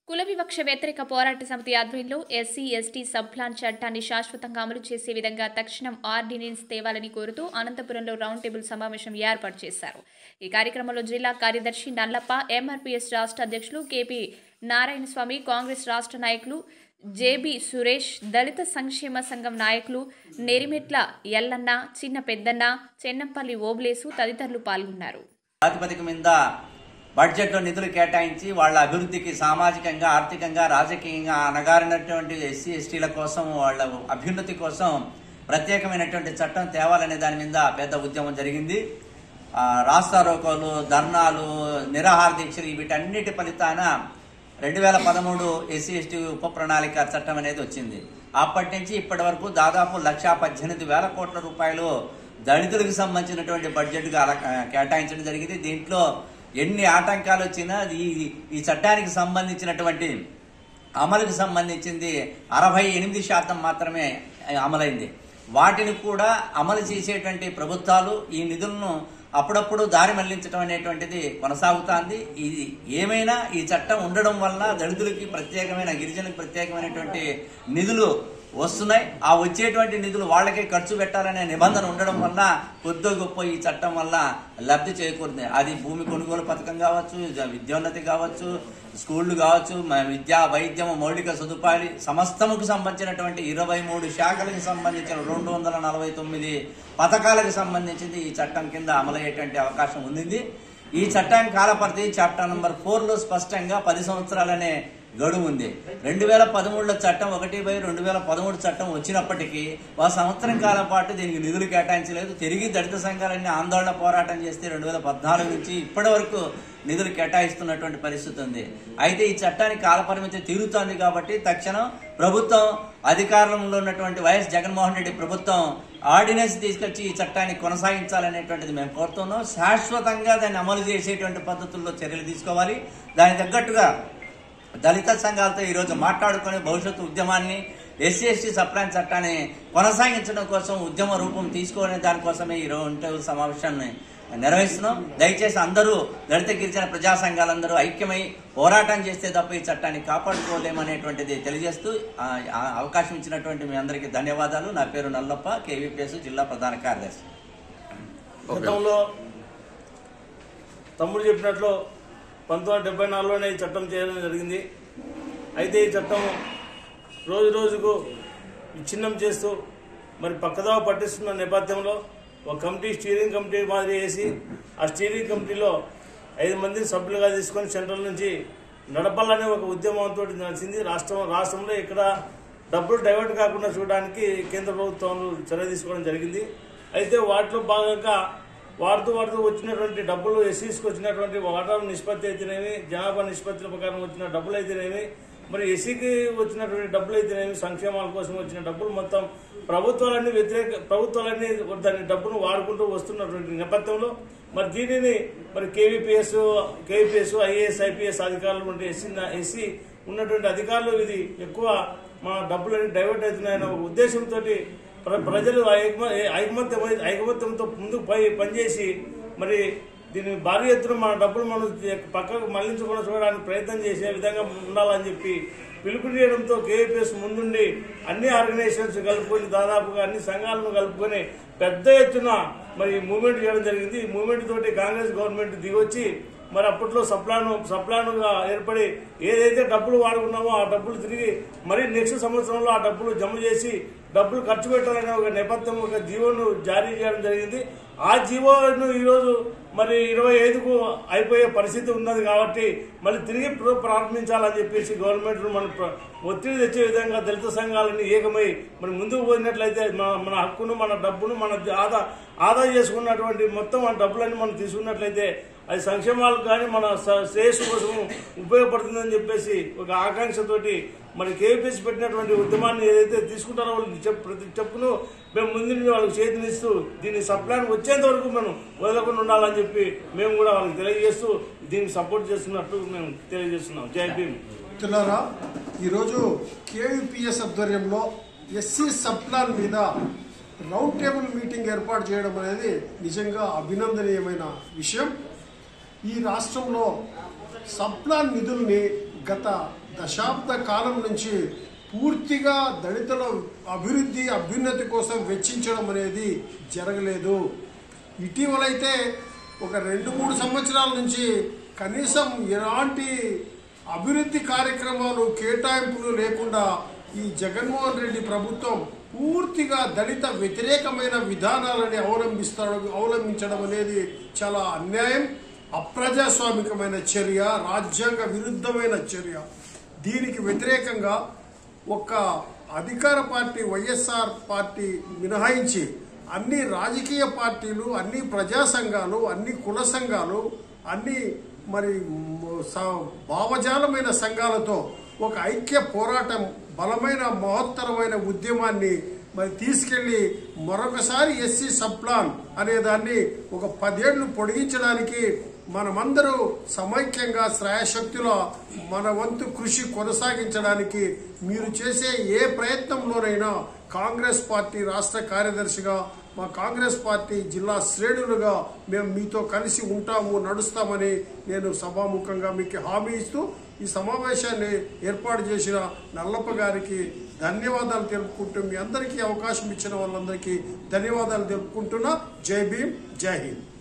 కుల వివక్ష వ్యతిరేక పోరాట సమితి ఆధ్వర్యంలో ఎస్సీ ఎస్టీ సబ్ ప్లాన్ చట్టాన్ని శాశ్వతంగా అమలు చేసే విధంగా తక్షణం ఆర్డినెన్స్ తేవాలని కోరుతూ అనంతపురంలో రౌండ్ టేబుల్ సమావేశం ఏర్పాటు చేశారు ఈ కార్యక్రమంలో జిల్లా కార్యదర్శి నల్లప్ప ఎంఆర్పీఎస్ రాష్ట్ర అధ్యక్షులు కేపీ నారాయణస్వామి కాంగ్రెస్ రాష్ట్ర నాయకులు జేబి సురేష్ దళిత సంక్షేమ సంఘం నాయకులు నెరిమెట్ల ఎల్లన్న చిన్న పెద్దన్న చెన్నంపల్లి ఓబులేసు తదితరులు పాల్గొన్నారు ప్రాతిపదిక మీద బడ్జెట్లో నిధులు కేటాయించి వాళ్ళ అభివృద్ధికి సామాజికంగా ఆర్థికంగా రాజకీయంగా అనగారినటువంటి ఎస్సీ ఎస్టీల కోసం వాళ్ళ అభ్యున్నతి కోసం ప్రత్యేకమైనటువంటి చట్టం తేవాలనే దాని మీద పెద్ద ఉద్యమం జరిగింది ఆ, రాస్తారోకోలు ధర్నాలు నిరాహార దీక్షలు వీటన్నిటి ఫలితాన రెండు వేల పదమూడు ఎస్సీ ఎస్టీ ఉప ప్రణాళిక చట్టం అనేది వచ్చింది అప్పటి నుంచి ఇప్పటి వరకు దాదాపు లక్షా పద్దెనిమిది వేల కోట్ల రూపాయలు దళితులకు సంబంధించినటువంటి బడ్జెట్గా అలా కేటాయించడం జరిగింది దీంట్లో ఎన్ని ఆటంకాలు వచ్చినా ఈ ఈ చట్టానికి సంబంధించినటువంటి అమలుకు సంబంధించింది అరవై ఎనిమిది శాతం మాత్రమే అమలైంది వాటిని కూడా అమలు చేసేటువంటి ప్రభుత్వాలు ఈ నిధులను అప్పుడప్పుడు దారి మళ్లించడం అనేటువంటిది కొనసాగుతోంది ఇది ఏమైనా ఈ చట్టం ఉండడం వల్ల దళితులకి ప్రత్యేకమైన గిరిజనులకు ప్రత్యేకమైనటువంటి నిధులు వస్తున్నాయి ఆ వచ్చేటువంటి నిధులు వాళ్ళకే ఖర్చు పెట్టాలనే నిబంధన ఉండడం వల్ల కొద్ది గొప్ప ఈ చట్టం వల్ల లబ్ధి చేకూరుతుంది అది భూమి కొనుగోలు పథకం కావచ్చు జ- విద్యోన్నతి కావచ్చు స్కూళ్లు కావచ్చు మ- విద్యా వైద్యం మౌలిక సదుపాయాలు సమస్తముకు సంబంధించినటువంటి ఇరవై మూడు శాఖలకు సంబంధించిన రెండు వందల నలభై తొమ్మిది పథకాలకు సంబంధించింది ఈ చట్టం కింద అమలయ్యేటువంటి అవకాశం ఉంది ఈ చట్టానికి కాలపరిధి చాప్టర్ నంబర్ ఫోర్ లో స్పష్టంగా పది సంవత్సరాలనే గడువు ఉంది రెండు వేల పదమూడులో చట్టం ఒకటి బై రెండు వేల పదమూడు చట్టం వచ్చినప్పటికీ ఒక సంవత్సరం కాలం పాటు దీనికి నిధులు కేటాయించలేదు తిరిగి దళిత సంఘాలన్నీ ఆందోళన పోరాటం చేస్తే రెండు వేల పద్నాలుగు నుంచి ఇప్పటి వరకు నిధులు కేటాయిస్తున్నటువంటి పరిస్థితి ఉంది అయితే ఈ చట్టానికి కాలపరిమితి తీరుతోంది కాబట్టి తక్షణం ప్రభుత్వం అధికారంలో ఉన్నటువంటి వైఎస్ జగన్మోహన్ రెడ్డి ప్రభుత్వం ఆర్డినెన్స్ తీసుకొచ్చి ఈ చట్టాన్ని కొనసాగించాలనేటువంటిది మేము కోరుతున్నాం శాశ్వతంగా దాన్ని అమలు చేసేటువంటి పద్ధతుల్లో చర్యలు తీసుకోవాలి దానికి తగ్గట్టుగా దళిత సంఘాలతో ఈరోజు మాట్లాడుకుని భవిష్యత్తు ఉద్యమాన్ని ఎస్సీ ఎస్టీ సప్లాన్ చట్టాన్ని కొనసాగించడం కోసం ఉద్యమ రూపం తీసుకోవనే దానికోసమే ఈ రోజు సమావేశాన్ని నిర్వహిస్తున్నాం దయచేసి అందరూ దళిత గిరిజన ప్రజా సంఘాలందరూ ఐక్యమై పోరాటం చేస్తే తప్ప ఈ చట్టాన్ని కాపాడుకోలేమనేటువంటిది తెలియజేస్తూ ఆ, ఆ అవకాశం ఇచ్చినటువంటి మీ అందరికీ ధన్యవాదాలు నా పేరు నల్లప్ప కేవీపీఎస్ జిల్లా ప్రధాన కార్యదర్శి గతంలో తమ్ముడు చెప్పినట్లు పంతొమ్మిది వందల డెబ్బై నాలుగులోనే ఈ చట్టం చేయడం జరిగింది అయితే ఈ చట్టం రోజు రోజుకు విచ్ఛిన్నం చేస్తూ మరి పక్కదావ పట్టిస్తున్న నేపథ్యంలో ఒక కమిటీ స్టీరింగ్ కమిటీ మాదిరి వేసి ఆ స్టీరింగ్ కమిటీలో ఐదు మందిని సభ్యులుగా తీసుకొని సెంట్రల్ నుంచి నడపాలనే ఒక ఉద్యమంతో నడిచింది రాష్ట్రం రాష్ట్రంలో ఇక్కడ డబ్బులు డైవర్ట్ కాకుండా చూడడానికి కేంద్ర ప్రభుత్వం చర్య తీసుకోవడం జరిగింది అయితే వాటిలో భాగంగా వాడుతూ వాడుతూ వచ్చినటువంటి డబ్బులు ఎస్సీస్కి వచ్చినటువంటి వాటా నిష్పత్తి అయితేనేమి జనాభా నిష్పత్తుల ప్రకారం వచ్చిన డబ్బులు అయితేనేమి మరి ఎస్సీకి వచ్చినటువంటి డబ్బులు అయితేనేమి సంక్షేమాల కోసం వచ్చిన డబ్బులు మొత్తం ప్రభుత్వాలన్నీ వ్యతిరేక ప్రభుత్వాలన్నీ దాని డబ్బును వాడుకుంటూ వస్తున్నటువంటి నేపథ్యంలో మరి దీనిని మరి కేవీపీఎస్ కేవీపీఎస్ ఐఏఎస్ ఐపీఎస్ అధికారులు ఉంటే ఎస్సీ ఎస్సీ ఉన్నటువంటి అధికారులు ఇది ఎక్కువ మా డబ్బులన్నీ డైవర్ట్ అవుతున్నాయన్న ఒక ఉద్దేశంతో ప్ర- ప్రజలు ఐకమ- ఐకమత్యం ఐకమత్యంతో ముందుకు పై పనిచేసి మరి దీన్ని భారీ ఎత్తున మన డబ్బులు మనం పక్కకు మళ్లించకుండా చూడడానికి ప్రయత్నం చేసే విధంగా ఉండాలని చెప్పి పిలుపునియడంతో కేఏపీఎస్ ముందుండి అన్ని ఆర్గనైజేషన్స్ కలుపుకొని దాదాపుగా అన్ని సంఘాలను కలుపుకొని పెద్ద ఎత్తున మరి మూవ్మెంట్ చేయడం జరిగింది ఈ మూవ్మెంట్ తోటి కాంగ్రెస్ గవర్నమెంట్ దిగొచ్చి మరి అప్పట్లో సప్లాను సప్లానుగా ఏర్పడి ఏదైతే డబ్బులు వాడుకున్నామో ఆ డబ్బులు తిరిగి మరి నెక్స్ట్ సంవత్సరంలో ఆ డబ్బులు జమ చేసి డబ్బులు ఖర్చు పెట్టాలనే ఒక నేపథ్యం ఒక జీవోను జారీ చేయడం జరిగింది ఆ జీవోను ఈరోజు మరి ఇరవై ఐదుకు అయిపోయే పరిస్థితి ఉన్నది కాబట్టి మళ్ళీ తిరిగి ప్ర- ప్రారంభించాలని చెప్పేసి గవర్నమెంట్ మన ప్ర- ఒత్తిడి తెచ్చే విధంగా దళిత సంఘాలన్నీ ఏకమై మరి ముందుకు పోయినట్లయితే మన మన హక్కును మన డబ్బును మన ఆదా ఆదా చేసుకున్నటువంటి మొత్తం ఆ డబ్బులన్నీ మనం తీసుకున్నట్లయితే అది సంక్షేమాలకు కానీ మన స- శ్రేయస్సు కోసం ఉపయోగపడుతుందని చెప్పేసి ఒక ఆకాంక్షతోటి మరి కేపీఎస్ పెట్టినటువంటి ఉద్యమాన్ని ఏదైతే తీసుకుంటారో వాళ్ళు చెప్ ప్రతి చెప్పును మేము ముందు నుండి వాళ్ళకి చేతినిస్తూ దీన్ని సప్లాన్ వచ్చేంత వరకు మనం వదలకుండా ఉండాలని చెప్పి మేము కూడా వాళ్ళకి తెలియజేస్తూ దీన్ని సపోర్ట్ చేస్తున్నట్టు మేము తెలియజేస్తున్నాం జై భీమ్ మిత్రులారా ఈరోజు కేవీపీఎస్ ఆధ్వర్యంలో ఎస్సీ సప్లాన్ మీద రౌండ్ టేబుల్ మీటింగ్ ఏర్పాటు చేయడం అనేది నిజంగా అభినందనీయమైన విషయం ఈ రాష్ట్రంలో సప్లాన్ నిధుల్ని గత దశాబ్ద కాలం నుంచి పూర్తిగా దళితుల అభివృద్ధి అభ్యున్నతి కోసం వెచ్చించడం అనేది జరగలేదు ఇటీవలైతే ఒక రెండు మూడు సంవత్సరాల నుంచి కనీసం ఎలాంటి అభివృద్ధి కార్యక్రమాలు కేటాయింపులు లేకుండా ఈ జగన్మోహన్ రెడ్డి ప్రభుత్వం పూర్తిగా దళిత వ్యతిరేకమైన విధానాలని అవలంబిస్తాడు అవలంబించడం అనేది చాలా అన్యాయం అప్రజాస్వామికమైన చర్య రాజ్యాంగ విరుద్ధమైన చర్య దీనికి వ్యతిరేకంగా ఒక అధికార పార్టీ వైఎస్ఆర్ పార్టీ మినహాయించి అన్ని రాజకీయ పార్టీలు అన్ని ప్రజా సంఘాలు అన్ని కుల సంఘాలు అన్ని మరి మ్, స- భావజాలమైన సంఘాలతో ఒక ఐక్య పోరాటం బలమైన మహత్తరమైన ఉద్యమాన్ని మరి తీసుకెళ్లి మరొకసారి ఎస్సీ సబ్ ప్లాన్ అనే దాన్ని ఒక పదేళ్లు పొడిగించడానికి మనమందరూ సమైక్యంగా శ్రాయశక్తిలో మన వంతు కృషి కొనసాగించడానికి మీరు చేసే ఏ ప్రయత్నంలోనైనా కాంగ్రెస్ పార్టీ రాష్ట్ర కార్యదర్శిగా మా కాంగ్రెస్ పార్టీ జిల్లా శ్రేణులుగా మేము మీతో కలిసి ఉంటాము నడుస్తామని నేను సభాముఖంగా మీకు హామీ ఇస్తూ ఈ సమావేశాన్ని ఏర్పాటు చేసిన నల్లప్ప గారికి ధన్యవాదాలు తెలుపుకుంటూ మీ అందరికీ అవకాశం ఇచ్చిన వాళ్ళందరికీ ధన్యవాదాలు తెలుపుకుంటున్నా జై భీమ్ జై హింద్